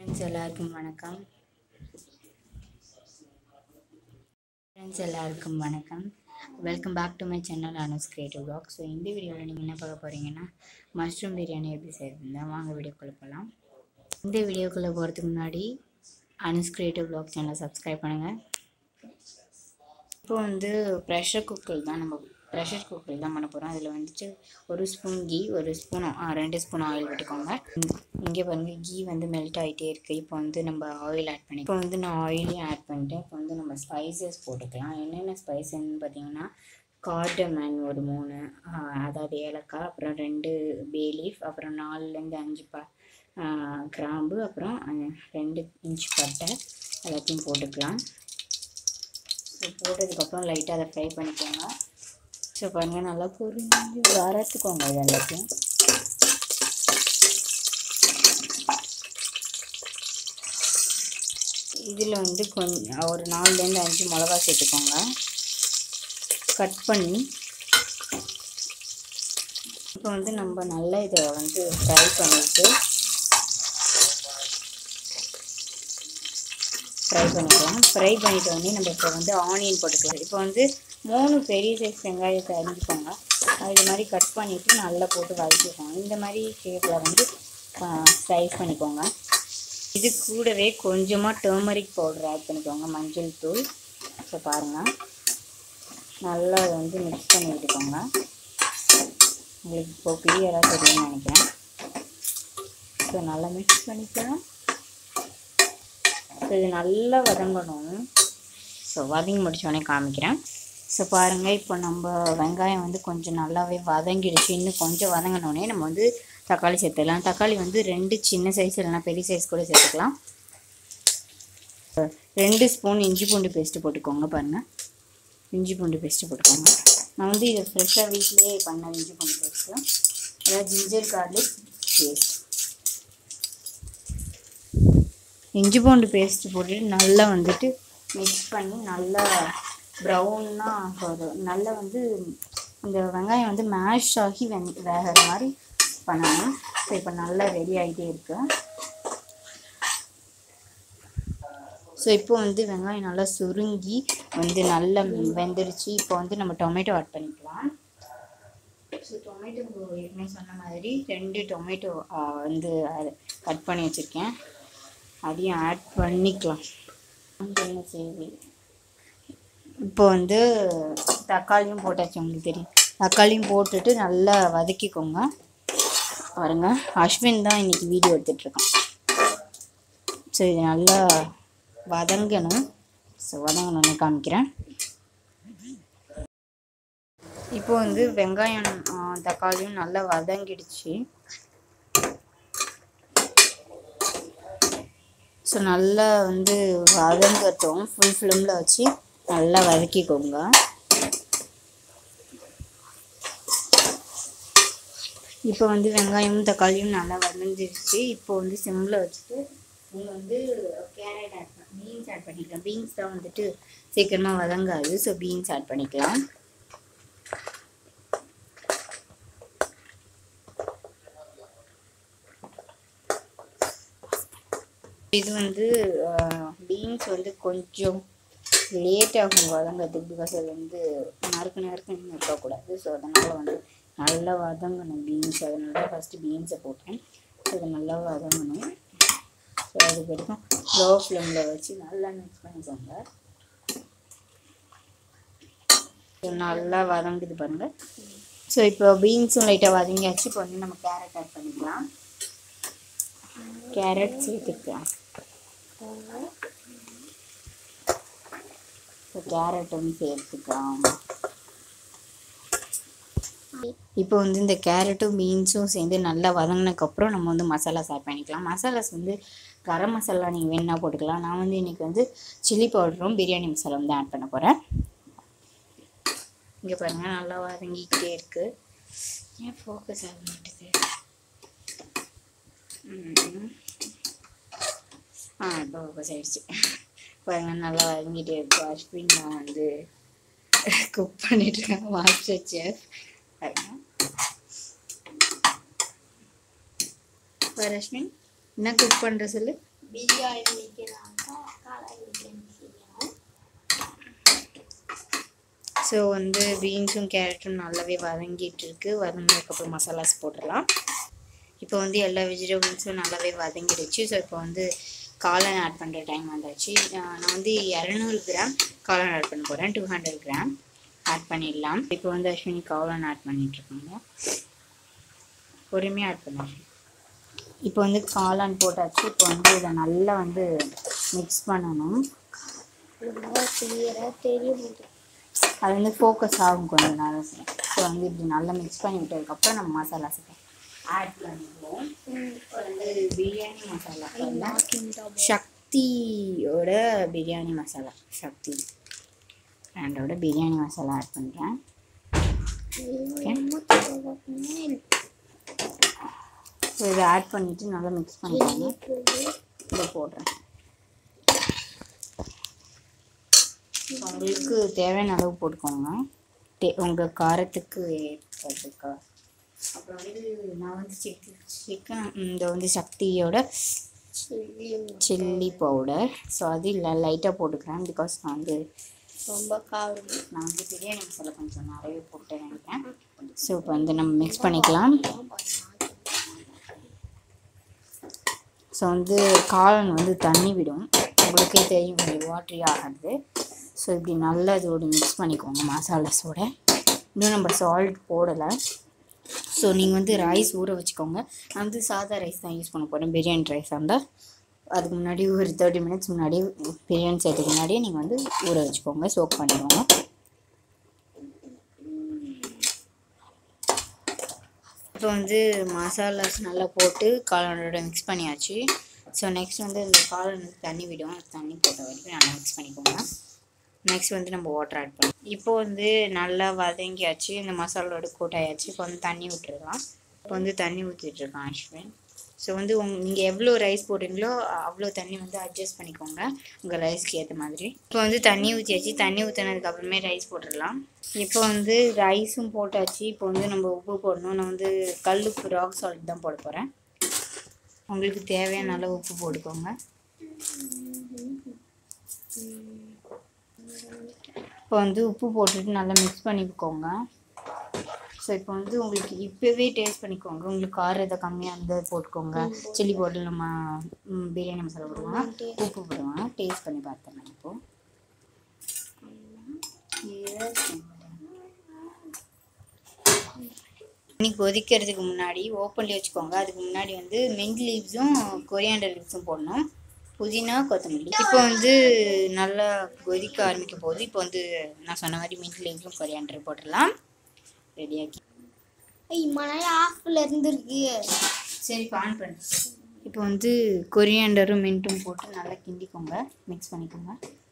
Friends எல்லாருக்கும் வணக்கம் friends எல்லாருக்கும் வணக்கம் welcome back to my channel Anu's creative blog so இந்த வீடியோவில் நீங்கள் என்ன பார்க்க போகிறீங்கன்னா மஷ்ரூம் பிரியாணி எப்படி செய்யறதுன்னு வாங்க வீடியோக்குள்ளே போகலாம் இந்த வீடியோக்குள்ளே போகிறதுக்கு முன்னாடி அனுஸ் கிரியேட்டிவ் பிளாக் சேனலை சப்ஸ்கிரைப் பண்ணுங்கள் இப்போ வந்து ப்ரெஷர் குக்கர் தான் நம்ம ப்ரெஷர் குக்கர் தான் பண்ண போகிறோம் அதில் வந்துட்டு ஒரு ஸ்பூன் கீ ஒரு ஸ்பூன் ரெண்டு ஸ்பூன் ஆயில் விட்டுக்கோங்க இங்கே பாருங்க கீ வந்து மெல்ட் ஆகிட்டே இருக்குது இப்போ வந்து நம்ம ஆயில் ஆட் பண்ணி இப்போ வந்து நான் ஆயிலையும் ஆட் பண்ணிட்டேன் இப்போ வந்து நம்ம ஸ்பைசஸ் போட்டுக்கலாம் என்னென்ன ஸ்பைசஸ்ன்னு பார்த்தீங்கன்னா கார்டமன் ஒரு மூணு ஆஹ் அதாவது ஏலக்காய் அப்புறம் ரெண்டு பே லீஃப் அப்புறம் நாலுலேருந்து அஞ்சு ப ஆஹ் கிராம்பு அப்புறம் அஹ் ரெண்டு இன்ச் பட்டை எல்லாத்தையும் போட்டுக்கலாம் ஸோ போட்டதுக்கப்புறம் லைட்டாக அதை ஃப்ரை பண்ணிக்கோங்க ஸோ பாருங்கள் நல்லா பொரிஞ்சு வறுத்துக்கோங்க இது எல்லாத்தையும் இதில் வந்து கொஞ்சம் ஒரு நாலுலேருந்து அஞ்சு மிளகா சேர்த்துக்கோங்க கட் பண்ணி இப்போ வந்து நம்ம நல்லா இதை வந்து ஃப்ரை பண்ணிவிட்டு ஃப்ரை பண்ணிக்கலாம் ஃப்ரை பண்ணிட்டு வந்து நம்ம இப்போ வந்து ஆனியன் போட்டுக்கலாம் இப்போ வந்து மூணு பெரிய சைஸ் வெங்காயத்தை அரிஞ்சுக்கோங்க அது மாதிரி கட் பண்ணிவிட்டு நல்லா போட்டு வதக்கிக்கோங்க இந்த மாதிரி ஷேப்பில் வந்து ஸ்லைஸ் பண்ணிக்கோங்க இது கூடவே கொஞ்சமாக டர்மரிக் பவுடர் ஆட் பண்ணிக்கோங்க மஞ்சள் தூள் ஸோ பாருங்கள் நல்லா அதை வந்து மிக்ஸ் பண்ணி விட்டுக்கோங்க உங்களுக்கு இப்போ கிளியராக தெரியும்னு நினைக்கிறேன் ஸோ நல்லா மிக்ஸ் பண்ணிக்கலாம் ஸோ இது நல்லா வதங்கணும் ஸோ வதங்கி முடிச்சோடனே காமிக்கிறேன் ஸோ பாருங்கள் இப்போ நம்ம வெங்காயம் வந்து கொஞ்சம் நல்லாவே வதங்கிடுச்சு இன்னும் கொஞ்சம் வதங்கினோடனே நம்ம வந்து தக்காளி சேர்த்துக்கலாம் தக்காளி வந்து ரெண்டு சின்ன சைஸ் இல்லைனா பெரிய சைஸ் கூட சேர்த்துக்கலாம் ரெண்டு ஸ்பூன் இஞ்சி பூண்டு பேஸ்ட்டு போட்டுக்கோங்க பாருங்கள் இஞ்சி பூண்டு பேஸ்ட்டு போட்டுக்கோங்க நான் வந்து இதை ஃப்ரெஷ்ஷாக வீட்டிலே பண்ண இஞ்சி பூண்டு பேஸ்ட்டு அதாவது ஜிஞ்சர் கார்லிக் பேஸ்ட் இஞ்சி பூண்டு பேஸ்ட்டு போட்டுட்டு நல்லா வந்துட்டு மிக்ஸ் பண்ணி நல்லா ப்ரௌனாக வரும் நல்லா வந்து இந்த வெங்காயம் வந்து மேஷ் ஆகி வெங் வேகிற மாதிரி பண்ணணும் ஸோ இப்போ நல்லா ரெடி ஆகிட்டே இருக்கு ஸோ இப்போ வந்து வெங்காயம் நல்லா சுருங்கி வந்து நல்லா வெந்துடுச்சு இப்போ வந்து நம்ம டொமேட்டோ ஆட் பண்ணிக்கலாம் ஸோ டொமேட்டோ ஏற்கனவே சொன்ன மாதிரி ரெண்டு டொமேட்டோ வந்து கட் பண்ணி வச்சுருக்கேன் அதையும் ஆட் பண்ணிக்கலாம் என்ன செய்வி இப்போ வந்து தக்காளியும் போட்டாச்சு உங்களுக்கு தெரியும் தக்காளியும் போட்டுட்டு நல்லா வதக்கிக்கோங்க பாருங்க அஸ்வின் தான் இன்னைக்கு வீடியோ எடுத்துட்ருக்கான் ஸோ இது நல்லா வதங்கணும் ஸோ வதங்கணும்னு காமிக்கிறேன் இப்போ வந்து வெங்காயம் தக்காளியும் நல்லா வதங்கிடுச்சு ஸோ நல்லா வந்து வதங்கட்டும் ஃபுல் ஃபிலிமில் வச்சு நல்லா வதக்கிக்கோங்க இப்போ வந்து வெங்காயமும் தக்காளியும் நல்லா வதங்கிடுச்சு இப்போ வந்து சிம்மில் வச்சுட்டு நீங்கள் வந்து கேரட் ஆட் பண்ண பீன்ஸ் ஆட் பண்ணிக்கலாம் பீன்ஸ் தான் வந்துட்டு சீக்கிரமாக வதங்காது ஸோ பீன்ஸ் ஆட் பண்ணிக்கலாம் இது வந்து பீன்ஸ் வந்து கொஞ்சம் லேட் ஆகும் வதங்கிறதுக்கு பிகாஸ் அது வந்து நறுக்கு நறுக்குன்னு இருக்கக்கூடாது ஸோ அதனால் வந்து நல்லா வதங்கணும் பீன்ஸ் அதனால தான் ஃபஸ்ட்டு பீன்ஸை போட்டேன் ஸோ அது நல்லா வதங்கணும் ஸோ அதுக்கப்புறம் லோ ஃப்ளேமில் வச்சு நல்லா மிக்ஸ் பண்ணிக்கோங்க ஸோ நல்லா வதங்குது பாருங்கள் ஸோ இப்போ பீன்ஸும் லைட்டாக வதங்கியாச்சு இப்போ வந்து நம்ம கேரட் ஆட் பண்ணிக்கலாம் கேரட் சேர்த்துக்கலாம் கேரட் வந்து சேர்த்துக்கலாம் இப்போ வந்து இந்த கேரட்டும் பீன்ஸும் சேர்ந்து நல்லா வதங்கினதுக்கப்புறம் நம்ம வந்து மசாலாஸ் ஆட் பண்ணிக்கலாம் மசாலாஸ் வந்து கரம் மசாலா நீங்கள் வேணால் போட்டுக்கலாம் நான் வந்து இன்றைக்கி வந்து சில்லி பவுடரும் பிரியாணி மசாலா வந்து ஆட் பண்ண போகிறேன் இங்கே பாருங்கள் நல்லா வதங்கிக்கிட்டே இருக்குது ஏன் ஃபோக்கஸ் ஆக மாட்டேது ஆ இப்போ ஃபோக்கஸ் ஆகிடுச்சு பாருங்க நல்லா வதங்கிட்டே இருக்கு அஸ்வின் நான் வந்து குக் பண்ணிட்டு இருக்கேன் மாஸ்டர் செஃப் பாரு அஸ்வின் என்ன குக் பண்ணுற சொல்லு பிரியாணி வைக்கிறாங்க காளான் பிரியாணி செய்யணும் ஸோ வந்து பீன்ஸும் கேரட்டும் நல்லாவே வதங்கிட்டு இருக்கு வதங்கினதுக்கப்புறம் மசாலாஸ் போட்டுடலாம் இப்போ வந்து எல்லா வெஜிடபிள்ஸும் நல்லாவே வதங்கிடுச்சு ஸோ இப்போ வந்து காளான் ஆட் பண்ணுற டைம் வந்தாச்சு ஆஹ் நான் வந்து இரநூறு கிராம் காளான் ஆட் பண்ண போகிறேன் டூ ஹண்ட்ரட் கிராம் ஆட் பண்ணிடலாம் இப்போ வந்து அஸ்வினி காளான் ஆட் பண்ணிட்டு இருக்காங்க பொறுமையாக ஆட் பண்ணாச்சு இப்போ வந்து காளான் போட்டாச்சு இப்போ வந்து இதை நல்லா வந்து மிக்ஸ் பண்ணணும் ரொம்ப கிளியராக தெரிய முடியும் அது வந்து ஃபோக்கஸ் ஆகும் கொஞ்ச நேரம் ஸோ வந்து இப்படி நல்லா மிக்ஸ் பண்ணி விட்டதுக்கப்புறம் நம்ம மசாலா ஆட் பண்ணிடுவோம் இப்போ வந்து பிரியாணி மசாலா எல்லாம் சக்தியோட பிரியாணி மசாலா சக்தி பிராண்டோட பிரியாணி மசாலா ஆட் பண்ணுறேன் ஸோ இதை ஆட் பண்ணிவிட்டு நல்லா மிக்ஸ் பண்ணிக்கோங்க இதை போடுறேன் உங்களுக்கு தேவையான அளவு போட்டுக்கோங்க டே உங்கள் காரத்துக்கு ஏற்பதுக்கா அப்புறம் வந்து நான் வந்து சிக்கன் சிக்கன் இந்த வந்து சக்தியோட சில்லி பவுடர் ஸோ அது இல்லை லைட்டாக போட்டுக்கிறேன் பிகாஸ் நான் வந்து ரொம்ப காரம் நான் வந்து பிரியாணி மசாலா கொஞ்சம் நிறைய போட்டு நினைக்கிறேன் ஸோ இப்போ வந்து நம்ம மிக்ஸ் பண்ணிக்கலாம் ஸோ வந்து காளான் வந்து தண்ணி விடும் உங்களுக்கே தெரியும் கொஞ்சம் வாட்டரி ஆகிறது ஸோ இப்படி நல்லா இதோட மிக்ஸ் பண்ணிக்கோங்க மசாலாஸோட இன்னும் நம்ம சால்ட் போடலை ஸோ நீங்கள் வந்து ரைஸ் ஊற வச்சுக்கோங்க நான் வந்து சாதா ரைஸ் தான் யூஸ் பண்ண போகிறேன் பிரியாணி ரைஸ் இருந்தால் அதுக்கு முன்னாடி ஒரு தேர்ட்டி மினிட்ஸ் முன்னாடி பிரியாணி செய்யறதுக்கு முன்னாடியே நீங்கள் வந்து ஊற வச்சுக்கோங்க சோக் பண்ணிக்கோங்க இப்போ வந்து மசாலாஸ் நல்லா போட்டு காளானோட மிக்ஸ் பண்ணியாச்சு ஸோ நெக்ஸ்ட் வந்து இந்த காளான் வந்து தண்ணி விடும் தண்ணி போட்ட வரைக்கும் நல்லா மிக்ஸ் பண்ணிக்கோங்க நெக்ஸ்ட் வந்து நம்ம வாட்டர் ஆட் பண்ணலாம் இப்போ வந்து நல்லா வதங்கியாச்சு இந்த மசாலோட கூட்டாயாச்சு இப்போ வந்து தண்ணி விட்டுருக்கலாம் இப்போ வந்து தண்ணி ஊற்றிட்டுருக்கான் அஸ்வின் ஸோ வந்து உங் நீங்கள் எவ்வளோ ரைஸ் போடுறீங்களோ அவ்வளோ தண்ணி வந்து அட்ஜஸ்ட் பண்ணிக்கோங்க உங்கள் ரைஸ்க்கு ஏற்ற மாதிரி இப்போ வந்து தண்ணி ஊற்றியாச்சு தண்ணி ஊற்றினதுக்கு அப்புறமே ரைஸ் போட்டுடலாம் இப்போ வந்து ரைஸும் போட்டாச்சு இப்போ வந்து நம்ம உப்பு போடணும் நான் வந்து கல் உப்பு ராக் சால்ட் தான் போட போகிறேன் உங்களுக்கு தேவையான அளவு உப்பு போட்டுக்கோங்க இப்போ வந்து உப்பு போட்டுட்டு நல்லா மிக்ஸ் பண்ணிக்கோங்க ஸோ இப்போ வந்து உங்களுக்கு இப்போவே டேஸ்ட் பண்ணிக்கோங்க உங்களுக்கு காரம் எதை கம்மியாக இருந்தால் போட்டுக்கோங்க சில்லி பவுடர் நம்ம ம், பிரியாணி மசாலா போடுவாங்க உப்பு போடுவாங்க டேஸ்ட் பண்ணி பார்த்துடலாம் இப்போ தண்ணி கொதிக்கிறதுக்கு முன்னாடி ஓப்பன்லேயே வச்சுக்கோங்க அதுக்கு முன்னாடி வந்து மின்ட் லீவ்ஸும் கொரியாண்டர் லீவ்ஸும் போடணும் புதினா கொத்தமல்லி இப்போ வந்து நல்லா கொதிக்க ஆரம்பிக்க போகுது இப்போ வந்து நான் சொன்ன மாதிரி மின்ட் லீவ்ஸும் கொரியாண்டர் போட்டுடலாம் ரெடியாக்கி ஐய் மணல் ஆஃப்ல இருந்திருக்கு சரி இப்போ ஆன் பண்ணு இப்போ வந்து கொரியாண்டரும் மின்ட்டும் போட்டு நல்லா கிண்டிக்கோங்க மிக்ஸ் பண்ணிக்கோங்க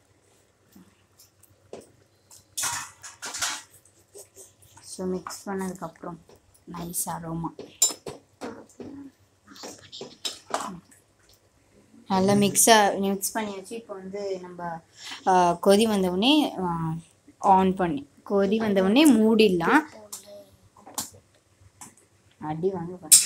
ஸோ மிக்ஸ் பண்ணதுக்கப்புறம் நைஸ் அரோமா நல்லா மிக்ஸாக மிக்ஸ் பண்ணியாச்சு இப்போ வந்து நம்ம ஆ, கொதி வந்தவுடனே ஆன் பண்ணி கொதி வந்தவுடனே மூடிடலாம் அடி வாங்க பாருங்க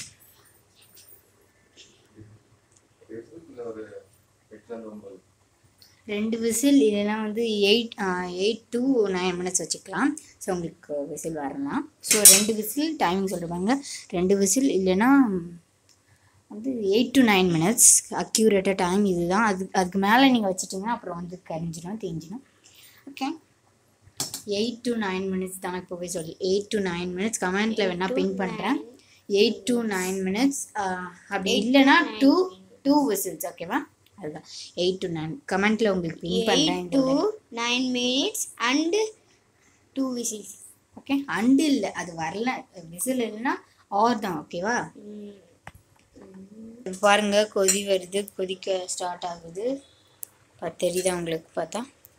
ரெண்டு விசில் இல்லைன்னா வந்து eight eight to nine minutes வச்சுக்கலாம் ஸோ உங்களுக்கு விசில் வரலாம் ஸோ ரெண்டு விசில் டைமிங் சொல்லிருப்பாங்க ரெண்டு விசில் இல்லைன்னா வந்து எயிட் டு நைன் மினிட்ஸ் அக்யூரேட்டாக டைம் இதுதான் அது அதுக்கு மேலே நீங்கள் வச்சிட்டிங்கன்னா அப்புறம் வந்து கரிஞ்சிடும் தேஞ்சிடும் okay eight to nine minutes தான் இப்போவே சொல்லி எயிட் டு நைன் மினிட்ஸ் கமெண்ட்டில் வேணால் பின் பண்ணுறேன் எயிட் டு நைன் மினிட்ஸ் அப்படி இல்லைன்னா டூ டூ விசில்ஸ் ஓகேவா அதுதான் எயிட் டு நைன் கமெண்ட்டில் உங்களுக்கு பின் பண்ணுறேன் eight to nine minutes and two whistles okay and இல்லை அது வரல விசில் இல்லைன்னா ஆர் தான் ஓகேவா பாருங்க கொதி வருது கொதிக்க ஸ்டார்ட் ஆகுது பா தெரியுதா உங்களுக்கு பார்த்தா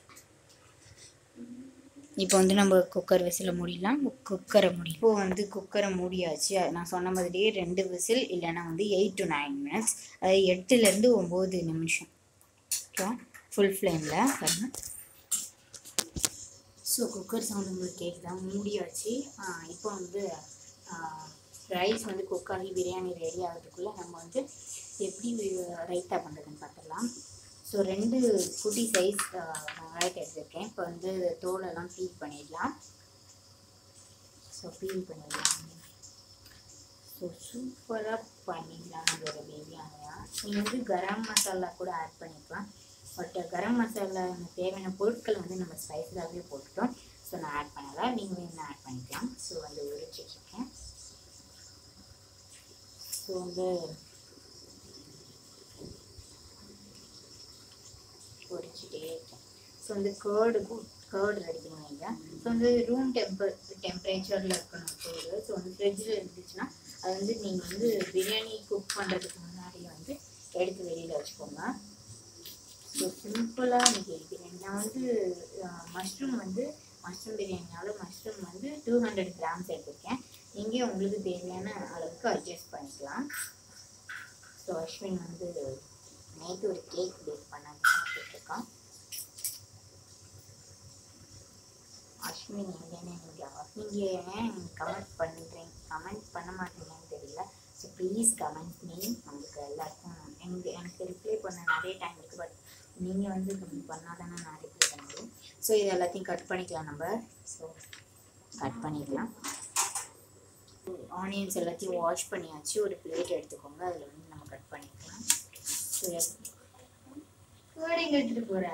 இப்போ வந்து நம்ம குக்கர் விசில மூடிடலாம் குக்கரை மூடி இப்போ வந்து குக்கரை மூடியாச்சு அது நான் சொன்ன மாதிரியே ரெண்டு விசில் இல்லைன்னா வந்து எயிட் டு நைன் மினிட்ஸ் அது எட்டுலேருந்து ஒம்பது நிமிஷம் ஓகே ஃபுல் ஃப்ளேமில் பாருங்க ஸோ குக்கர் சவுண்ட் உங்களுக்கு கேட்குதா மூடியாச்சு ஆ, இப்போ வந்து ரைஸ் வந்து குக் ஆகி பிரியாணி ரெடி ஆகிறதுக்குள்ளே நம்ம வந்து எப்படி ரைத்தா பண்ணுறதுன்னு பார்த்துடலாம் ஸோ ரெண்டு குட்டி சைஸ் வெங்காயத்தை எடுத்திருக்கேன் இப்போ வந்து தோலெல்லாம் பீல் பண்ணிடலாம் ஸோ பீல் பண்ணிடலாம் ஸோ சூப்பராக பண்ணிடலாம் நம்மளோட பிரியாணியா நீங்கள் வந்து கரம் மசாலா கூட ஆட் பண்ணிக்கலாம் பட் கரம் மசாலா எனக்கு தேவையான பொருட்கள் வந்து நம்ம ஸ்பைஸாகவே போட்டுட்டோம் ஸோ நான் ஆட் பண்ணலை நீங்கள் வேணும் ஆட் பண்ணிக்கலாம் ஸோ வந்து உரிச்சிட்ருக்கேன் ஸோ வந்து பொரிச்சிட்டே இருக்கேன் ஸோ வந்து கேர்டு கேர்டு ரெடி பண்ணுவீங்க ஸோ வந்து ரூம் டெம்பர் டெம்பரேச்சரில் இருக்கணும் கேர்டு ஸோ வந்து ஃப்ரிட்ஜில் இருந்துச்சுன்னா அது வந்து நீங்கள் வந்து பிரியாணி குக் பண்ணுறதுக்கு முன்னாடி வந்து எடுத்து வெளியில் வச்சுக்கோங்க ஸோ சிம்பிளாக இன்றைக்கி பிரியாணி நான் வந்து மஷ்ரூம் வந்து மஷ்ரூம் பிரியாணினால மஷ்ரூம் வந்து டூ ஹண்ட்ரட் கிராம்ஸ் எடுத்திருக்கேன் நீங்கள் உங்களுக்கு தேவையான அளவுக்கு அட்ஜஸ்ட் பண்ணிக்கலாம் ஸோ அஸ்வின் வந்து நேற்று ஒரு கேக் பேக் பண்ணாது சாப்பிட்டுருக்கான் அஸ்வின் எங்கேன்னு நீங்கள் நீங்கள் ஏன் கமெண்ட் பண்ணுறீங்க கமெண்ட் பண்ண மாட்டீங்கன்னு தெரியல ஸோ ப்ளீஸ் கமெண்ட் மீ உங்களுக்கு எல்லாருக்கும் எனக்கு எனக்கு ரிப்ளை பண்ண நிறைய டைம் இருக்குது பட் நீங்கள் வந்து கமெண்ட் பண்ணால் தானே நான் ரிப்ளை பண்ண முடியும் ஸோ இது எல்லாத்தையும் கட் பண்ணிக்கலாம் நம்ம ஸோ கட் பண்ணிக்கலாம் ஆனியன்ஸ் எல்லாத்தையும் வாஷ் பண்ணியாச்சு ஒரு பிளேட் எடுத்துக்கோங்க அதில் வந்து நம்ம கட் பண்ணிக்கலாம் ஸோ எங்க எடுத்துட்டு போற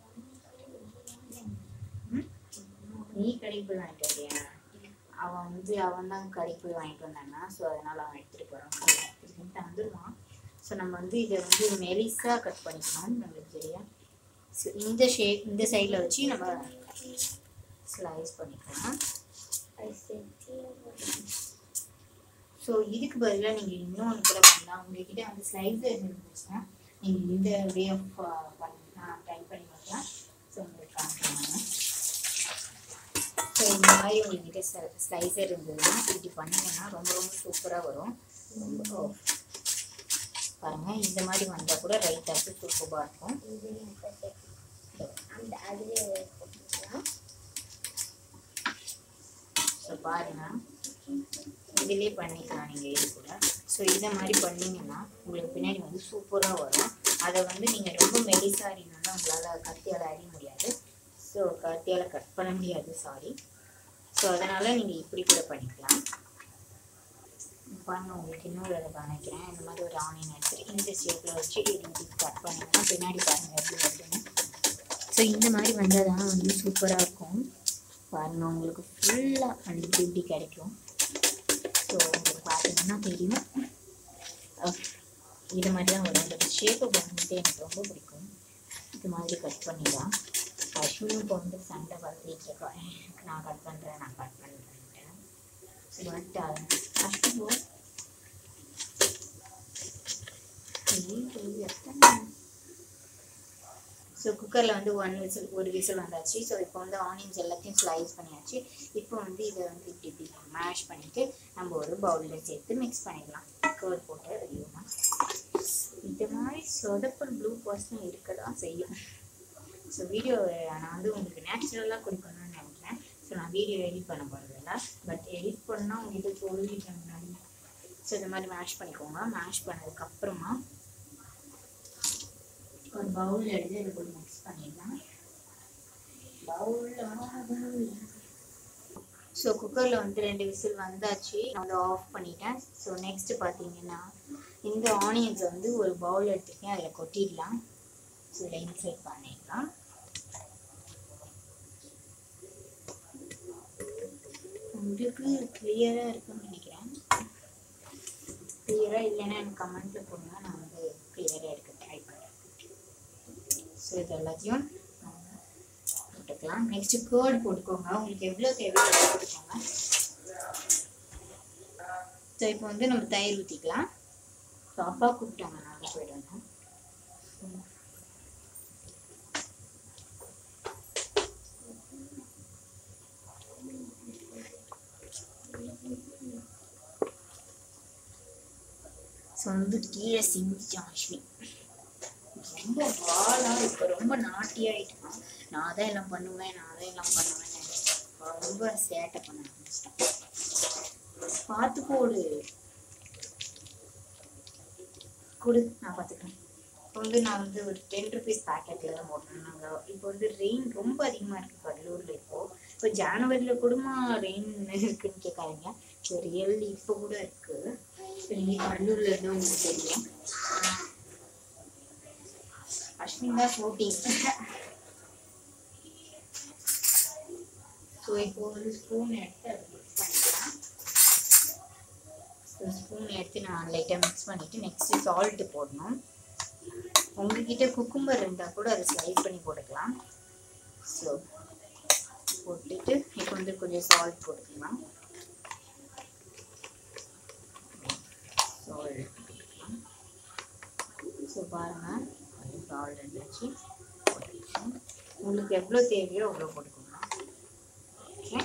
ம்? நீ கடைக்கு போய் வாங்கிட்டு வரியா அவன் வந்து அவன் தான் கடைக்கு போய் வாங்கிட்டு வந்தானா ஸோ அதனால அவன் எடுத்துட்டு போறான் எடுத்துட்டு வந்துடுவான் ஸோ நம்ம வந்து இதை வந்து மெலிசா கட் பண்ணிக்கணும் நம்மளுக்கு சரியா ஸோ இந்த ஷேப் இந்த சைடில் வச்சு நம்ம ஸ்லைஸ் பண்ணிக்கலாம் ஸோ இதுக்கு பதிலாக நீங்கள் இன்னொன்று கூட பண்ணலாம் உங்ககிட்ட வந்து ஸ்லைசர் இருந்துச்சுன்னா நீங்கள் இந்த வே ஆஃப் பண்ண ட்ரை பண்ணி பார்க்கலாம் ஸோ உங்களுக்கு காமிக்கிறேன் ஸோ இந்த மாதிரி உங்ககிட்ட ஸ்லைசர் இருந்ததுன்னா இப்படி பண்ணீங்கன்னா ரொம்ப ரொம்ப சூப்பராக வரும் ரொம்ப பாருங்க இந்த மாதிரி வந்தால் கூட ரைட்டாக்கு சூப்பராக இருக்கும் அந்த அதுலேயே போட்டுக்கலாம் ஸோ பாருங்க இதிலே பண்ணிக்கலாம் நீங்கள் இது கூட ஸோ இதை மாதிரி பண்ணீங்கன்னா உங்களுக்கு பின்னாடி வந்து சூப்பராக வரும் அதை வந்து நீங்கள் ரொம்ப மெலிசா அரியணும்னா உங்களால் கத்தியால் அறிய முடியாது ஸோ கத்தியால் கட் பண்ண முடியாது சாரி ஸோ அதனால் நீங்கள் இப்படி கூட பண்ணிக்கலாம் பாருங்க உங்களுக்கு இன்னொரு இதை காமிக்கிறேன் இந்த மாதிரி ஒரு ஆனியன் எடுத்துட்டு இந்த ஷேப்பில் வச்சு இப்படி கட் பண்ணிங்கன்னா பின்னாடி பாருங்கள் எப்படி வருதுன்னு ஸோ இந்த மாதிரி வந்தால் தான் வந்து சூப்பராக இருக்கும் பாருங்க உங்களுக்கு ஃபுல்லாக வந்து இப்படி இப்படி கிடைக்கும் ஸோ உங்களுக்கு பார்த்தீங்கன்னா தெரியும் அஹ் இது மாதிரி தான் வரும் இந்த ஷேப்பு வந்துட்டு எனக்கு ரொம்ப பிடிக்கும் இது மாதிரி கட் பண்ணிடலாம் அஸ்வினும் இப்போ வந்து சண்டை பார்த்துட்டு இருக்கோம் நான் கட் பண்ணுறேன் நான் கட் பண்ணுறேன்ட்டு பட் அஸ்வின் போ எத்தனை ஸோ குக்கரில் வந்து ஒன் விசில் ஒரு விசில் வந்தாச்சு ஸோ இப்போ வந்து ஆனியன்ஸ் எல்லாத்தையும் ஸ்லைஸ் பண்ணியாச்சு இப்போ வந்து இதை வந்து இப்படி இப்படி மேஷ் பண்ணிவிட்டு நம்ம ஒரு பவுலில் சேர்த்து மிக்ஸ் பண்ணிடலாம் கர்ட் போட்டு அதிகமாக இது மாதிரி சொதப்பல் ப்ளூ பர்சன் இருக்க தான் செய்யும் ஸோ வீடியோ நான் வந்து உங்களுக்கு நேச்சுரலாக கொடுக்கணும்னு நினைக்கிறேன் ஸோ நான் வீடியோ எடிட் பண்ண போகிறதில்ல பட் எடிட் பண்ணால் உங்ககிட்ட சொல்லிட்டேன் முன்னாடி ஸோ இந்த மாதிரி மேஷ் பண்ணிக்கோங்க மேஷ் பண்ணதுக்கப்புறமா ஒரு பவுல் எடுத்து இது கூட மிக்ஸ் பண்ணிடலாம் பவுல் ஸோ குக்கரில் வந்து ரெண்டு விசில் வந்தாச்சு நான் வந்து ஆஃப் பண்ணிட்டேன் ஸோ நெக்ஸ்ட் பார்த்தீங்கன்னா இந்த ஆனியன்ஸ் வந்து ஒரு பவுல் எடுத்துருக்கேன் அதில் கொட்டிடலாம் ஸோ இதில் இன்சைட் பண்ணிடலாம் உங்களுக்கு கிளியராக இருக்குன்னு நினைக்கிறேன் கிளியராக இல்லைன்னா எனக்கு கமெண்ட்டில் போடுங்க நான் வந்து கிளியராக எடுக்க ட்ரை பண்ணுறேன் ஸோ இது எல்லாத்தையும் நம்ம போட்டுக்கலாம் நெக்ஸ்ட் கேர்ட் போட்டுக்கோங்க உங்களுக்கு எவ்வளோ தேவையோ அவ்வளோ போட்டுக்கோங்க ஸோ இப்போ வந்து நம்ம தயிர் ஊற்றிக்கலாம் ஸோ அப்பா கூப்பிட்டாங்க நாங்கள் போயிடுவோம் ஸோ வந்து கீழே சிந்திச்சான் அஸ்வின் ரொம்ப வாழா இப்போ ரொம்ப நாட்டியாயிட்டான் நான் தான் எல்லாம் பண்ணுவேன் நான் தான் எல்லாம் பண்ணுவேன் ரொம்ப சேட்டை பண்ண ஆரம்பிச்சிட்டேன் பார்த்து போடு கொடு நான் பார்த்துக்கிறேன் இப்போ வந்து நான் வந்து ஒரு டென் ருபீஸ் பேக்கெட்டில் தான் போட்டேன் நாங்கள் இப்போ வந்து ரெயின் ரொம்ப அதிகமாக இருக்குது கடலூரில் இப்போது இப்போ ஜனவரியில் கூடமா ரெயின் இருக்குன்னு கேட்காதீங்க இப்போ ரியல் இப்போ கூட இருக்குது இப்போ நீங்கள் கடலூரில் இருந்து உங்களுக்கு தெரியும் அஸ்வின் தான் ஷூட்டிங் ஸோ இப்போ வந்து ஸ்பூன் எடுத்து அதை மிக்ஸ் பண்ணிக்கலாம் ஸோ ஸ்பூன் எடுத்து நான் லைட்டாக மிக்ஸ் பண்ணிவிட்டு நெக்ஸ்ட்டு சால்ட்டு போடணும் உங்ககிட்ட குக்கும்பர் இருந்தால் கூட அதை ஸ்லைஸ் பண்ணி போட்டுக்கலாம் ஸோ போட்டுட்டு இப்போ வந்து கொஞ்சம் சால்ட் போட்டுக்கலாம் சால்ட் போட்டுக்கலாம் ஸோ பாருங்கள் சால்ட் இருந்துச்சு போட்டுக்கலாம் உங்களுக்கு எவ்வளோ தேவையோ அவ்வளோ போட்டுக்கோங்க ஓகே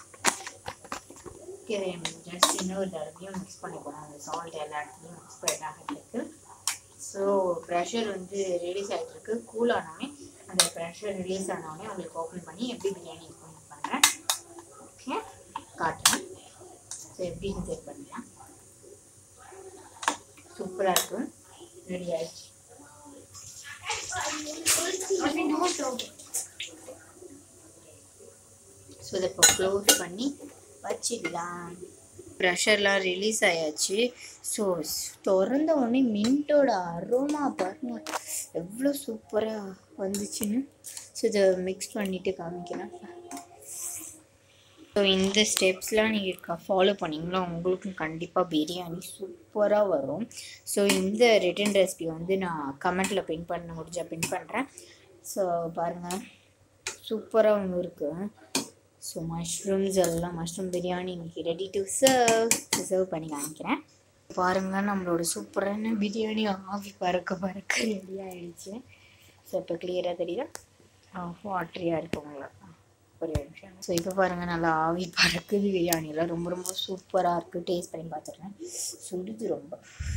ஓகே ஜஸ்ட் இன்னொரு தடவையும் மிக்ஸ் பண்ணிக்கணும் அந்த சால்ட் எல்லா இடத்துலையும் மிக்ஸ் பண்ணிட்டாகிறதுக்கு ஸோ ப்ரெஷர் வந்து ரிலீஸ் ஆகிட்டு இருக்கு கூல் ஆனோடனே அந்த ப்ரெஷர் ரிலீஸ் ஆனோடனே உங்களுக்கு ஓப்பன் பண்ணி எப்படி பிரியாணி இருக்கும் பண்ணுறேன் ஓகே காட்டுறேன் ஸோ எப்படின்னு செக் பண்ணலாம் சூப்பராக இருக்கும் ரெடி ஆயிடுச்சு ஸோ இதை இப்போ க்ளோஸ் பண்ணி வச்சிடலாம் ப்ரெஷர்லாம் ரிலீஸ் ஆயாச்சு ஸோ திறந்த உடனே மின்ட்டோட அரோமா பாருங்க எவ்வளோ சூப்பராக வந்துச்சுன்னு ஸோ இதை மிக்ஸ் பண்ணிவிட்டு காமிக்கிறேன் ஸோ இந்த ஸ்டெப்ஸ்லாம் நீங்கள் ஃபாலோ பண்ணிங்களோ உங்களுக்கும் கண்டிப்பாக பிரியாணி சூப்பராக வரும் ஸோ இந்த ரிட்டன் ரெசிபி வந்து நான் கமெண்ட்டில் பின் பண்ண முடிஞ்சா பின் பண்ணுறேன் ஸோ பாருங்கள் சூப்பராக ஒன்று இருக்குது ஸோ மஷ்ரூம்ஸ் எல்லாம் மஷ்ரூம் பிரியாணி இன்னைக்கு ரெடி டு சர்வ் சர்வ் பண்ணி காமிக்கிறேன் பாருங்கள் நம்மளோட சூப்பரான பிரியாணி ஆவி பறக்க பறக்க ரெடி ஆகிடுச்சு ஸோ இப்போ கிளியராக தெரியுதா வாட்டரியாக இருக்கு உங்களுக்கு ஒரு நிமிஷம் ஸோ இப்போ பாருங்கள் நல்லா ஆவி பறக்குது பிரியாணிலாம் ரொம்ப ரொம்ப சூப்பராக இருக்குது டேஸ்ட் பண்ணி பார்த்துருக்கேன் சுடுது ரொம்ப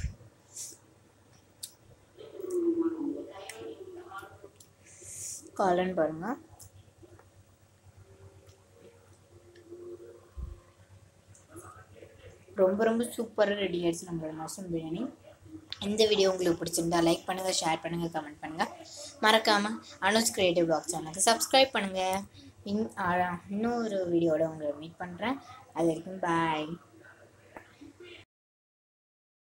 காலன் பாருங்கள் ரொம்ப ரொம்ப சூப்பராக ரெடி ஆயிடுச்சு நம்மளோட மஷ்ரூம் பிரியாணி இந்த வீடியோ உங்களுக்கு பிடிச்சிருந்தா லைக் பண்ணுங்கள் ஷேர் பண்ணுங்கள் கமெண்ட் பண்ணுங்கள் மறக்காமல் அனுஜ் கிரியேட்டிவ் பிளாக் சேனலுக்கு சப்ஸ்கிரைப் பண்ணுங்கள் இன் இன்னொரு வீடியோட உங்களை மீட் பண்ணுறேன் அது வரைக்கும் பாய்